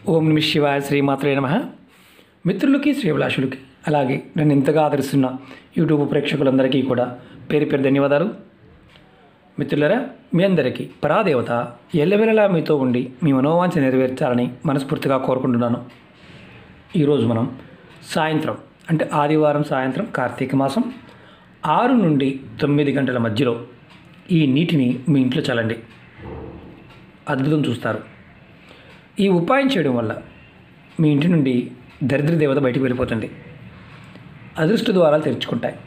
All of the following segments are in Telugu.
ఓం నమ శివాయ శ్రీమాత్రే నమ మిత్రులకి శ్రీభిలాషులకి అలాగే నన్ను ఇంతగా ఆదరిస్తున్న యూట్యూబ్ ప్రేక్షకులందరికీ కూడా పేరు పేరు ధన్యవాదాలు మిత్రులరా మీ అందరికీ పరాదేవత ఎల్లవెల్లలా మీతో ఉండి మీ మనోవాంఛ నెరవేర్చాలని మనస్ఫూర్తిగా కోరుకుంటున్నాను ఈరోజు మనం సాయంత్రం అంటే ఆదివారం సాయంత్రం కార్తీక మాసం ఆరు నుండి తొమ్మిది గంటల మధ్యలో ఈ నీటిని మీ ఇంట్లో చల్లండి అద్భుతం చూస్తారు ఈ ఉపాయం చేయడం వల్ల మీ ఇంటి నుండి దరిద్ర దేవత బయటికి వెళ్ళిపోతుంది అదృష్ట ద్వారాలు తెరుచుకుంటాయి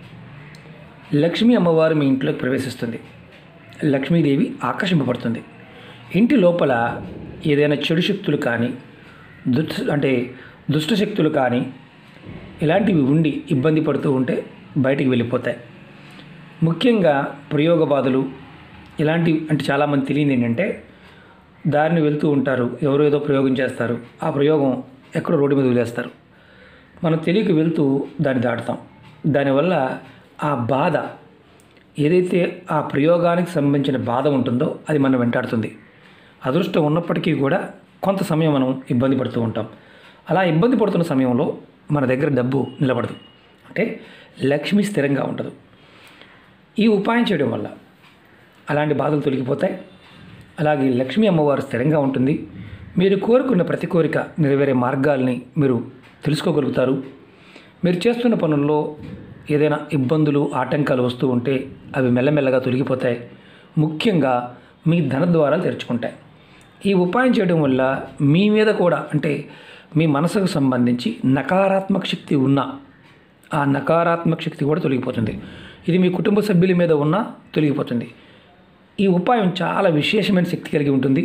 లక్ష్మీ అమ్మవారు మీ ఇంట్లోకి ప్రవేశిస్తుంది లక్ష్మీదేవి ఆకర్షింపబడుతుంది ఇంటి లోపల ఏదైనా చెడు శక్తులు కానీ దుష్ట అంటే దుష్ట శక్తులు కానీ ఇలాంటివి ఉండి ఇబ్బంది పడుతూ ఉంటే బయటికి వెళ్ళిపోతాయి ముఖ్యంగా ప్రయోగ బాధలు ఇలాంటివి అంటే చాలామంది తెలియదు ఏంటంటే దారిని వెళ్తూ ఉంటారు ఎవరో ఏదో ప్రయోగం చేస్తారు ఆ ప్రయోగం ఎక్కడో రోడ్డు మీద వదిలేస్తారు మనం తెలియక వెళ్తూ దాన్ని దాటుతాం దానివల్ల ఆ బాధ ఏదైతే ఆ ప్రయోగానికి సంబంధించిన బాధ ఉంటుందో అది మనం వెంటాడుతుంది అదృష్టం ఉన్నప్పటికీ కూడా కొంత సమయం మనం ఇబ్బంది పడుతూ ఉంటాం అలా ఇబ్బంది పడుతున్న సమయంలో మన దగ్గర డబ్బు నిలబడదు అంటే లక్ష్మి స్థిరంగా ఉండదు ఈ ఉపాయం చేయడం వల్ల అలాంటి బాధలు తొలగిపోతాయి అలాగే లక్ష్మీ అమ్మవారు స్థిరంగా ఉంటుంది మీరు కోరుకున్న ప్రతి కోరిక నెరవేరే మార్గాల్ని మీరు తెలుసుకోగలుగుతారు మీరు చేస్తున్న పనుల్లో ఏదైనా ఇబ్బందులు ఆటంకాలు వస్తూ ఉంటే అవి మెల్లమెల్లగా తొలగిపోతాయి ముఖ్యంగా మీ ధన ద్వారాలు తెరుచుకుంటాయి ఈ ఉపాయం చేయడం వల్ల మీ మీద కూడా అంటే మీ మనసుకు సంబంధించి నకారాత్మక శక్తి ఉన్న ఆ నకారాత్మక శక్తి కూడా తొలగిపోతుంది ఇది మీ కుటుంబ సభ్యుల మీద ఉన్న తొలగిపోతుంది ఈ ఉపాయం చాలా విశేషమైన శక్తి కలిగి ఉంటుంది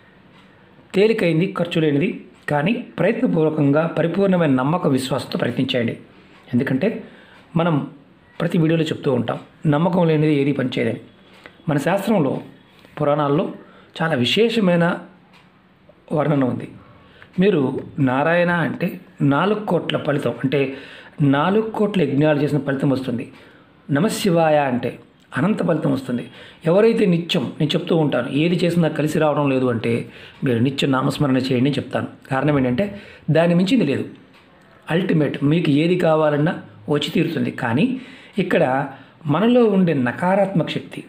తేలికైంది ఖర్చు లేనిది కానీ ప్రయత్నపూర్వకంగా పరిపూర్ణమైన నమ్మక విశ్వాసంతో ప్రయత్నించండి ఎందుకంటే మనం ప్రతి వీడియోలో చెప్తూ ఉంటాం నమ్మకం లేనిది ఏది పనిచేయదని మన శాస్త్రంలో పురాణాల్లో చాలా విశేషమైన వర్ణన ఉంది మీరు నారాయణ అంటే నాలుగు కోట్ల ఫలితం అంటే నాలుగు కోట్ల యజ్ఞాలు చేసిన ఫలితం వస్తుంది నమశివాయ అంటే అనంత ఫలితం వస్తుంది ఎవరైతే నిత్యం నేను చెప్తూ ఉంటాను ఏది చేసినా కలిసి రావడం లేదు అంటే మీరు నిత్యం నామస్మరణ చేయండి అని చెప్తాను కారణం ఏంటంటే దాని మించింది లేదు అల్టిమేట్ మీకు ఏది కావాలన్నా వచ్చి తీరుతుంది కానీ ఇక్కడ మనలో ఉండే నకారాత్మక శక్తి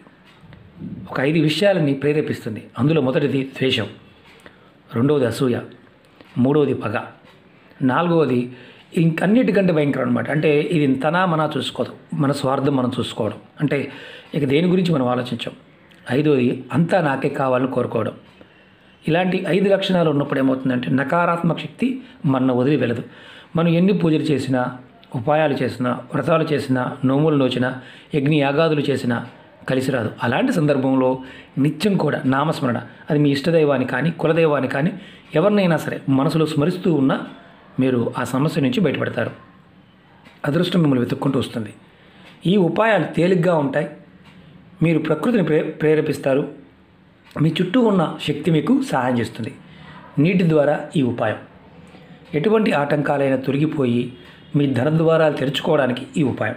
ఒక ఐదు విషయాలని ప్రేరేపిస్తుంది అందులో మొదటిది ద్వేషం రెండవది అసూయ మూడవది పగ నాలుగవది ఇంకన్నిటికంటే భయంకరం అనమాట అంటే ఇది తనా మనా చూసుకోదు మన స్వార్థం మనం చూసుకోవడం అంటే ఇక దేని గురించి మనం ఆలోచించాం ఐదవది అంతా నాకే కావాలని కోరుకోవడం ఇలాంటి ఐదు లక్షణాలు ఉన్నప్పుడు ఏమవుతుందంటే నకారాత్మక శక్తి మన వదిలి వెళ్ళదు మనం ఎన్ని పూజలు చేసినా ఉపాయాలు చేసినా వ్రతాలు చేసినా నోములు నోచినా యజ్ఞ యాగాదులు చేసినా కలిసి రాదు అలాంటి సందర్భంలో నిత్యం కూడా నామస్మరణ అది మీ ఇష్టదైవాన్ని కానీ కులదైవాన్ని కానీ ఎవరినైనా సరే మనసులో స్మరిస్తూ ఉన్నా మీరు ఆ సమస్య నుంచి బయటపడతారు అదృష్టం మిమ్మల్ని వెతుక్కుంటూ వస్తుంది ఈ ఉపాయాలు తేలిగ్గా ఉంటాయి మీరు ప్రకృతిని ప్రే ప్రేరేపిస్తారు మీ చుట్టూ ఉన్న శక్తి మీకు సహాయం చేస్తుంది నీటి ద్వారా ఈ ఉపాయం ఎటువంటి ఆటంకాలైనా తొలగిపోయి మీ ధన ద్వారాలు తెరుచుకోవడానికి ఈ ఉపాయం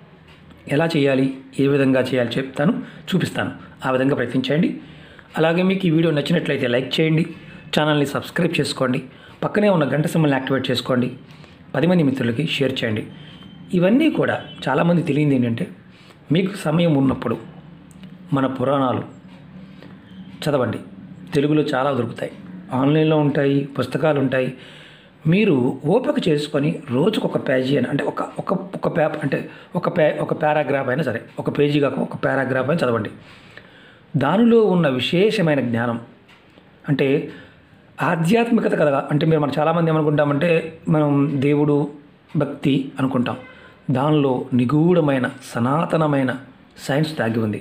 ఎలా చేయాలి ఏ విధంగా చేయాలి చెప్తాను చూపిస్తాను ఆ విధంగా ప్రయత్నించండి అలాగే మీకు ఈ వీడియో నచ్చినట్లయితే లైక్ చేయండి ఛానల్ని సబ్స్క్రైబ్ చేసుకోండి పక్కనే ఉన్న గంట సింబల్ని యాక్టివేట్ చేసుకోండి పది మంది మిత్రులకి షేర్ చేయండి ఇవన్నీ కూడా చాలామంది తెలియంది ఏంటంటే మీకు సమయం ఉన్నప్పుడు మన పురాణాలు చదవండి తెలుగులో చాలా దొరుకుతాయి ఆన్లైన్లో ఉంటాయి పుస్తకాలు ఉంటాయి మీరు ఓపిక చేసుకొని రోజుకు ఒక పేజీ అని అంటే ఒక ఒక ఒక పే అంటే ఒక పే ఒక పారాగ్రాఫ్ అయినా సరే ఒక పేజీ కాక ఒక పారాగ్రాఫ్ అయినా చదవండి దానిలో ఉన్న విశేషమైన జ్ఞానం అంటే ఆధ్యాత్మికత కదా అంటే మీరు మనం చాలామంది ఏమనుకుంటామంటే మనం దేవుడు భక్తి అనుకుంటాం దానిలో నిగూఢమైన సనాతనమైన సైన్స్ దాగి ఉంది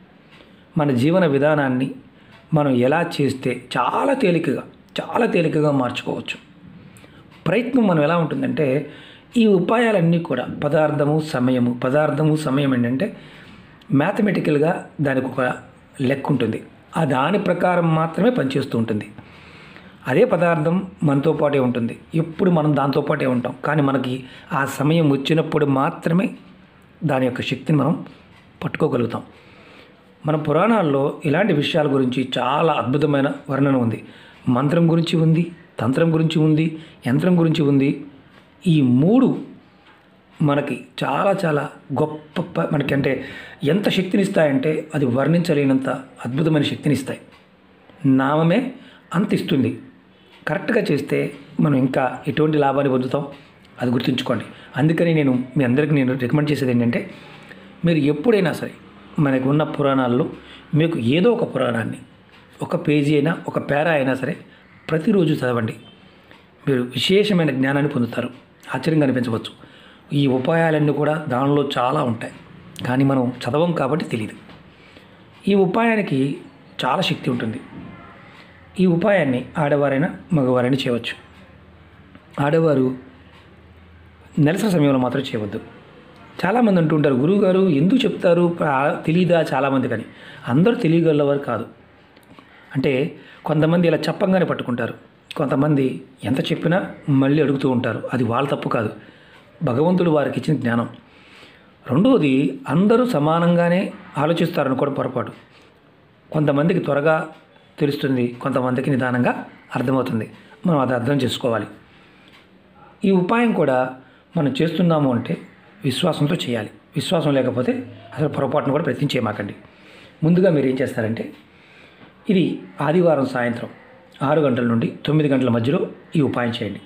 మన జీవన విధానాన్ని మనం ఎలా చేస్తే చాలా తేలికగా చాలా తేలికగా మార్చుకోవచ్చు ప్రయత్నం మనం ఎలా ఉంటుందంటే ఈ ఉపాయాలన్నీ కూడా పదార్థము సమయము పదార్థము సమయం ఏంటంటే మ్యాథమెటికల్గా దానికి ఒక లెక్క ఉంటుంది ఆ దాని ప్రకారం మాత్రమే పనిచేస్తూ ఉంటుంది అదే పదార్థం మనతో పాటే ఉంటుంది ఎప్పుడు మనం దాంతో పాటే ఉంటాం కానీ మనకి ఆ సమయం వచ్చినప్పుడు మాత్రమే దాని యొక్క శక్తిని మనం పట్టుకోగలుగుతాం మన పురాణాల్లో ఇలాంటి విషయాల గురించి చాలా అద్భుతమైన వర్ణన ఉంది మంత్రం గురించి ఉంది తంత్రం గురించి ఉంది యంత్రం గురించి ఉంది ఈ మూడు మనకి చాలా చాలా గొప్ప ప- మనకి అంటే ఎంత శక్తినిస్తాయంటే అది వర్ణించలేనంత అద్భుతమైన శక్తినిస్తాయి నామమే అంత ఇస్తుంది కరెక్ట్గా చేస్తే మనం ఇంకా ఎటువంటి లాభాన్ని పొందుతాం అది గుర్తుంచుకోండి అందుకని నేను మీ అందరికీ నేను రికమెండ్ చేసేది ఏంటంటే మీరు ఎప్పుడైనా సరే మనకు ఉన్న పురాణాల్లో మీకు ఏదో ఒక పురాణాన్ని ఒక పేజీ అయినా ఒక పేరా అయినా సరే ప్రతిరోజు చదవండి మీరు విశేషమైన జ్ఞానాన్ని పొందుతారు ఆశ్చర్యంగా అనిపించవచ్చు ఈ ఉపాయాలన్నీ కూడా దానిలో చాలా ఉంటాయి కానీ మనం చదవం కాబట్టి తెలియదు ఈ ఉపాయానికి చాలా శక్తి ఉంటుంది ఈ ఉపాయాన్ని ఆడవారైనా మగవారైనా చేయవచ్చు ఆడవారు నెలసరి సమయంలో మాత్రం చేయవద్దు చాలామంది అంటుంటారు గురువుగారు ఎందుకు చెప్తారు ఆ- తెలీదా చాలామంది కానీ అందరూ తెలియగలవారు కాదు అంటే కొంతమంది ఇలా చెప్పంగానే పట్టుకుంటారు కొంతమంది ఎంత చెప్పినా మళ్ళీ అడుగుతూ ఉంటారు అది వాళ్ళ తప్పు కాదు భగవంతుడు వారికి ఇచ్చిన జ్ఞానం రెండవది అందరూ సమానంగానే ఆలోచిస్తారనుకోవడం పొరపాటు కొంతమందికి త్వరగా తెలుస్తుంది కొంతమందికి నిదానంగా అర్థమవుతుంది మనం అది అర్థం చేసుకోవాలి ఈ ఉపాయం కూడా మనం చేస్తున్నాము అంటే విశ్వాసంతో చేయాలి విశ్వాసం లేకపోతే అసలు పొరపాటును కూడా ప్రయత్నం చేయమాకండి ముందుగా మీరు ఏం చేస్తారంటే ఇది ఆదివారం సాయంత్రం ఆరు గంటల నుండి తొమ్మిది గంటల మధ్యలో ఈ ఉపాయం చేయండి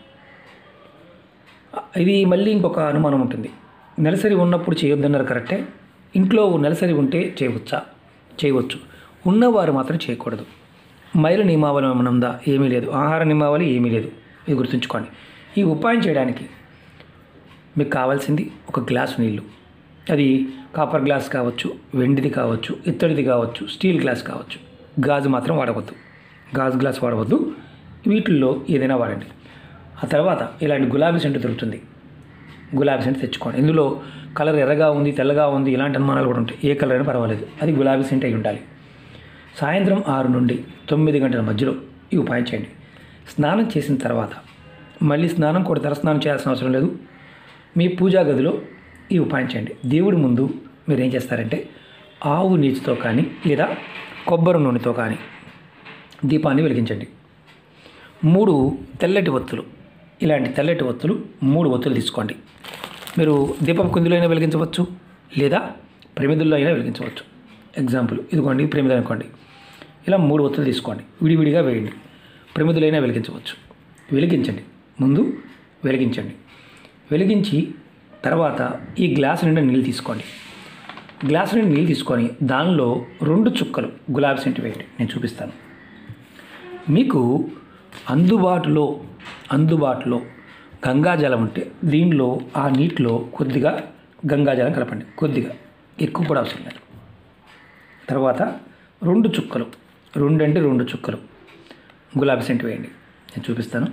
ఇది మళ్ళీ ఇంకొక అనుమానం ఉంటుంది నెలసరి ఉన్నప్పుడు చేయొద్దన్నారు కరెక్టే ఇంట్లో నెలసరి ఉంటే చేయవచ్చా చేయవచ్చు ఉన్నవారు మాత్రం చేయకూడదు మైలు నియమావళి ఏమైనా ఉందా ఏమీ లేదు ఆహార నియమావళి ఏమీ లేదు ఇది గుర్తుంచుకోండి ఈ ఉపాయం చేయడానికి మీకు కావాల్సింది ఒక గ్లాసు నీళ్ళు అది కాపర్ గ్లాస్ కావచ్చు వెండిది కావచ్చు ఇత్తడిది కావచ్చు స్టీల్ గ్లాస్ కావచ్చు గాజు మాత్రం వాడవద్దు గాజు గ్లాస్ వాడవద్దు వీటిల్లో ఏదైనా వాడండి ఆ తర్వాత ఇలాంటి గులాబీ సెంటు దొరుకుతుంది గులాబీ సెంట్ తెచ్చుకోండి ఇందులో కలర్ ఎర్రగా ఉంది తెల్లగా ఉంది ఇలాంటి అనుమానాలు కూడా ఉంటాయి ఏ కలర్ అయినా పర్వాలేదు అది గులాబీ సెంట్ అయి ఉండాలి సాయంత్రం ఆరు నుండి తొమ్మిది గంటల మధ్యలో ఈ ఉపాయం చేయండి స్నానం చేసిన తర్వాత మళ్ళీ స్నానం కూడా తలస్నానం చేయాల్సిన అవసరం లేదు మీ పూజా గదిలో ఈ ఉపాయం చేయండి దేవుడి ముందు మీరు ఏం చేస్తారంటే ఆవు నీటితో కానీ లేదా కొబ్బరి నూనెతో కానీ దీపాన్ని వెలిగించండి మూడు తెల్లటి ఒత్తులు ఇలాంటి తెల్లటి ఒత్తులు మూడు ఒత్తులు తీసుకోండి మీరు దీపపు కుందిలో అయినా వెలిగించవచ్చు లేదా ప్రమిదుల్లో అయినా వెలిగించవచ్చు ఎగ్జాంపుల్ ఇదిగోండి ప్రమిద అనుకోండి ఇలా మూడు ఒత్తులు తీసుకోండి విడివిడిగా వేయండి ప్రమిదులైనా వెలిగించవచ్చు వెలిగించండి ముందు వెలిగించండి వెలిగించి తర్వాత ఈ గ్లాసు నిండా నీళ్ళు తీసుకోండి గ్లాసు నిండా నీళ్ళు తీసుకొని దానిలో రెండు చుక్కలు గులాబీ సెంటు వేయండి నేను చూపిస్తాను మీకు అందుబాటులో అందుబాటులో గంగాజలం ఉంటే దీనిలో ఆ నీటిలో కొద్దిగా గంగాజలం కలపండి కొద్దిగా ఎక్కువ కూడా అవసరం లేదు తర్వాత రెండు చుక్కలు రెండు అంటే రెండు చుక్కలు గులాబీ సెంట్ వేయండి నేను చూపిస్తాను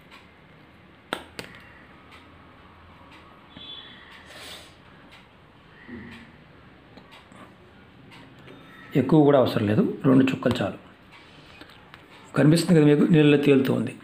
ఎక్కువ కూడా అవసరం లేదు రెండు చుక్కలు చాలు కనిపిస్తుంది కదా మీకు నీళ్ళలో తేలుతూ ఉంది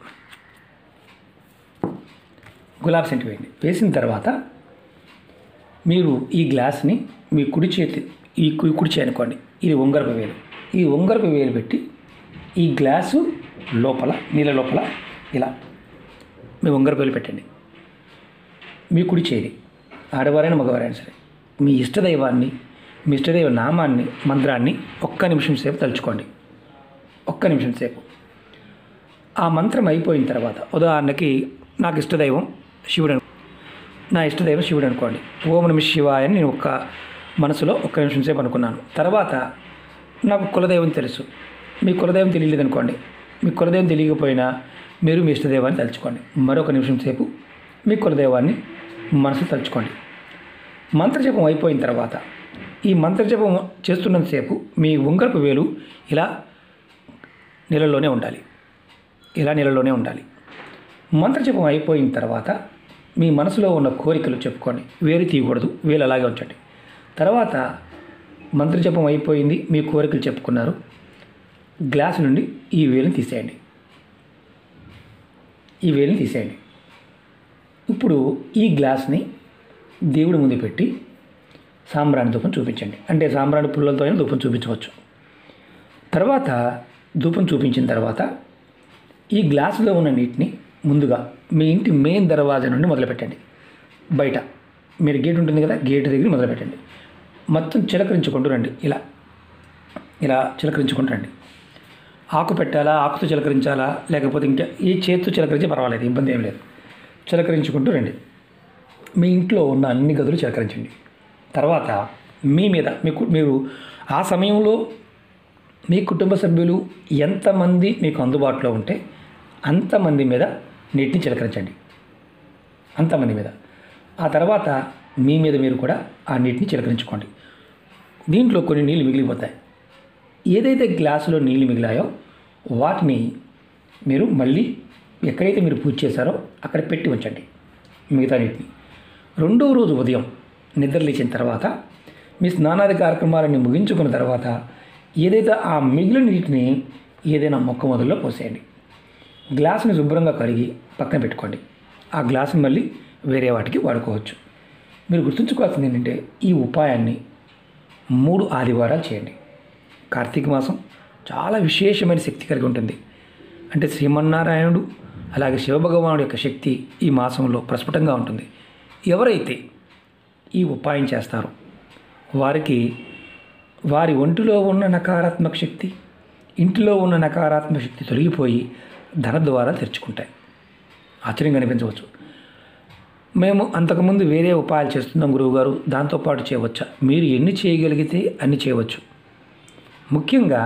గులాబీ సెంట్ వేయండి వేసిన తర్వాత మీరు ఈ గ్లాస్ని మీ కుడి చేతి ఈ కు- కుడి చేయి అనుకోండి ఇది ఉంగరపు వేలు ఈ ఉంగరపు వేలు పెట్టి ఈ గ్లాసు లోపల నీళ్ళ లోపల ఇలా మీ ఉంగరపు వేలు పెట్టండి మీ కుడి చేయి ఆడవారైనా మగవారైనా సరే మీ ఇష్టదైవాన్ని మీ ఇష్టదైవ నామాన్ని మంత్రాన్ని ఒక్క నిమిషం సేపు తలుచుకోండి ఒక్క నిమిషం సేపు ఆ మంత్రం అయిపోయిన తర్వాత ఉదాహరణకి నాకు ఇష్టదైవం శివుడు అను- నా ఇష్టదైవం శివుడు అనుకోండి ఓం నమ శివాయ అని నేను ఒక్క మనసులో ఒక్క నిమిషం సేపు అనుకున్నాను తర్వాత నాకు కులదైవం తెలుసు మీ కులదైవం తెలియలేదు అనుకోండి మీ కులదైవం తెలియకపోయినా మీరు మీ ఇష్టదైవాన్ని తలుచుకోండి మరొక నిమిషం సేపు మీ కులదైవాన్ని మనసు తలుచుకోండి మంత్రజపం అయిపోయిన తర్వాత ఈ మంత్రజపం చేస్తున్నంతసేపు మీ ఉంగరపు వేలు ఇలా నీళ్ళలోనే ఉండాలి ఇలా నీళ్ళలోనే ఉండాలి మంత్రజపం అయిపోయిన తర్వాత మీ మనసులో ఉన్న కోరికలు చెప్పుకోండి వేరు తీయకూడదు వేలు అలాగే ఉంచండి తర్వాత మంత్రజపం అయిపోయింది మీ కోరికలు చెప్పుకున్నారు గ్లాసు నుండి ఈ వేలుని తీసేయండి ఈ వేలుని తీసేయండి ఇప్పుడు ఈ గ్లాస్ని దేవుడి ముందు పెట్టి సాంబ్రాణి ధూపం చూపించండి అంటే సాంబ్రాణి పుల్లలతో అయినా ధూపం చూపించవచ్చు తర్వాత ధూపం చూపించిన తర్వాత ఈ గ్లాసులో ఉన్న నీటిని ముందుగా మీ ఇంటి మెయిన్ దర్వాజా నుండి మొదలుపెట్టండి బయట మీరు గేట్ ఉంటుంది కదా గేట్ దగ్గర మొదలుపెట్టండి మొత్తం చిలకరించుకుంటూ రండి ఇలా ఇలా చిలకరించుకుంటూ రండి ఆకు పెట్టాలా ఆకుతో చిలకరించాలా లేకపోతే ఇంకా ఏ చేతితో చిలకరించి పర్వాలేదు ఇబ్బంది ఏం లేదు చిలకరించుకుంటూ రండి మీ ఇంట్లో ఉన్న అన్ని గదులు చిలకరించండి తర్వాత మీ మీద మీకు మీరు ఆ సమయంలో మీ కుటుంబ సభ్యులు ఎంతమంది మీకు అందుబాటులో ఉంటే అంతమంది మీద నీటిని చిలకరించండి అంతమంది మీద ఆ తర్వాత మీ మీద మీరు కూడా ఆ నీటిని చిలకరించుకోండి దీంట్లో కొన్ని నీళ్ళు మిగిలిపోతాయి ఏదైతే గ్లాసులో నీళ్ళు మిగిలాయో వాటిని మీరు మళ్ళీ ఎక్కడైతే మీరు పూజ చేశారో అక్కడ పెట్టి ఉంచండి మిగతా నీటిని రెండవ రోజు ఉదయం నిద్ర లేచిన తర్వాత మీ స్నానాది కార్యక్రమాలను ముగించుకున్న తర్వాత ఏదైతే ఆ మిగిలిన నీటిని ఏదైనా మొక్క మొదల్లో పోసేయండి గ్లాసుని శుభ్రంగా కడిగి పక్కన పెట్టుకోండి ఆ గ్లాసుని మళ్ళీ వేరే వాటికి వాడుకోవచ్చు మీరు గుర్తుంచుకోవాల్సింది ఏంటంటే ఈ ఉపాయాన్ని మూడు ఆదివారాలు చేయండి కార్తీక మాసం చాలా విశేషమైన శక్తి కలిగి ఉంటుంది అంటే శ్రీమన్నారాయణుడు అలాగే శివభగవానుడు యొక్క శక్తి ఈ మాసంలో ప్రస్ఫుటంగా ఉంటుంది ఎవరైతే ఈ ఉపాయం చేస్తారో వారికి వారి ఒంటిలో ఉన్న నకారాత్మక శక్తి ఇంటిలో ఉన్న నకారాత్మక శక్తి తొలగిపోయి ధన ద్వారా తెరుచుకుంటాయి ఆశ్చర్యంగా అనిపించవచ్చు మేము అంతకుముందు వేరే ఉపాయాలు చేస్తున్నాం గురువుగారు దాంతోపాటు చేయవచ్చా మీరు ఎన్ని చేయగలిగితే అన్ని చేయవచ్చు ముఖ్యంగా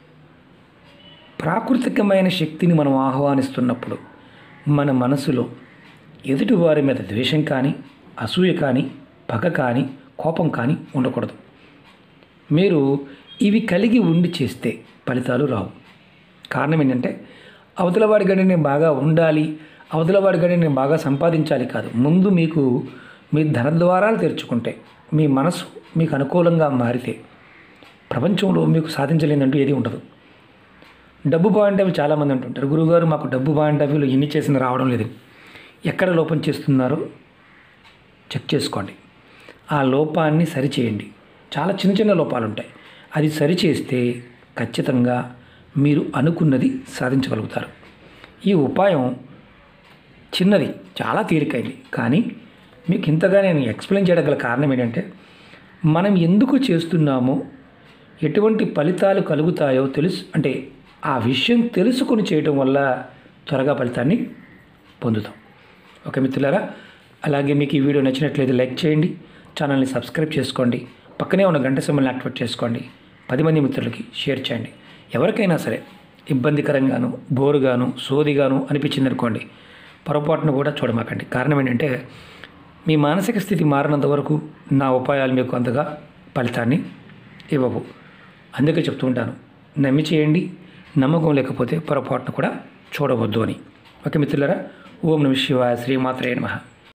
ప్రాకృతికమైన శక్తిని మనం ఆహ్వానిస్తున్నప్పుడు మన మనసులో ఎదుటి వారి మీద ద్వేషం కానీ అసూయ కానీ పగ కానీ కోపం కానీ ఉండకూడదు మీరు ఇవి కలిగి ఉండి చేస్తే ఫలితాలు రావు కారణం ఏంటంటే అవతల వాడి గడి నేను బాగా ఉండాలి అవతల వాడి గడి నేను బాగా సంపాదించాలి కాదు ముందు మీకు మీ ధన ద్వారాలు తెరుచుకుంటే మీ మనసు మీకు అనుకూలంగా మారితే ప్రపంచంలో మీకు సాధించలేనంటూ ఏది ఉండదు డబ్బు పాయింట్ అవి చాలామంది అంటుంటారు గురువుగారు మాకు డబ్బు పాయింట్ అవిలో ఎన్ని చేసిన రావడం లేదు ఎక్కడ లోపం చేస్తున్నారో చెక్ చేసుకోండి ఆ లోపాన్ని సరిచేయండి చాలా చిన్న చిన్న లోపాలు ఉంటాయి అది సరిచేస్తే ఖచ్చితంగా మీరు అనుకున్నది సాధించగలుగుతారు ఈ ఉపాయం చిన్నది చాలా తేలికైంది కానీ మీకు ఇంతగా నేను ఎక్స్ప్లెయిన్ చేయడం గల కారణం ఏంటంటే మనం ఎందుకు చేస్తున్నామో ఎటువంటి ఫలితాలు కలుగుతాయో తెలుసు అంటే ఆ విషయం తెలుసుకొని చేయటం వల్ల త్వరగా ఫలితాన్ని పొందుతాం ఓకే మిత్రులారా అలాగే మీకు ఈ వీడియో నచ్చినట్లయితే లైక్ చేయండి ఛానల్ని సబ్స్క్రైబ్ చేసుకోండి పక్కనే ఉన్న గంట సింబల్ని యాక్టివేట్ చేసుకోండి పది మంది మిత్రులకి షేర్ చేయండి ఎవరికైనా సరే ఇబ్బందికరంగాను బోరుగాను సోదిగాను అనిపించింది అనుకోండి పొరపాటును కూడా చూడమాకండి కారణం ఏంటంటే మీ మానసిక స్థితి మారినంత వరకు నా ఉపాయాలు మీకు అంతగా ఫలితాన్ని ఇవ్వవు అందుకే చెప్తూ ఉంటాను నమ్మి చేయండి నమ్మకం లేకపోతే పొరపాటును కూడా చూడవద్దు అని ఓకే మిత్రులారా ఓం నమ శివాయ శ్రీమాత్రే నమః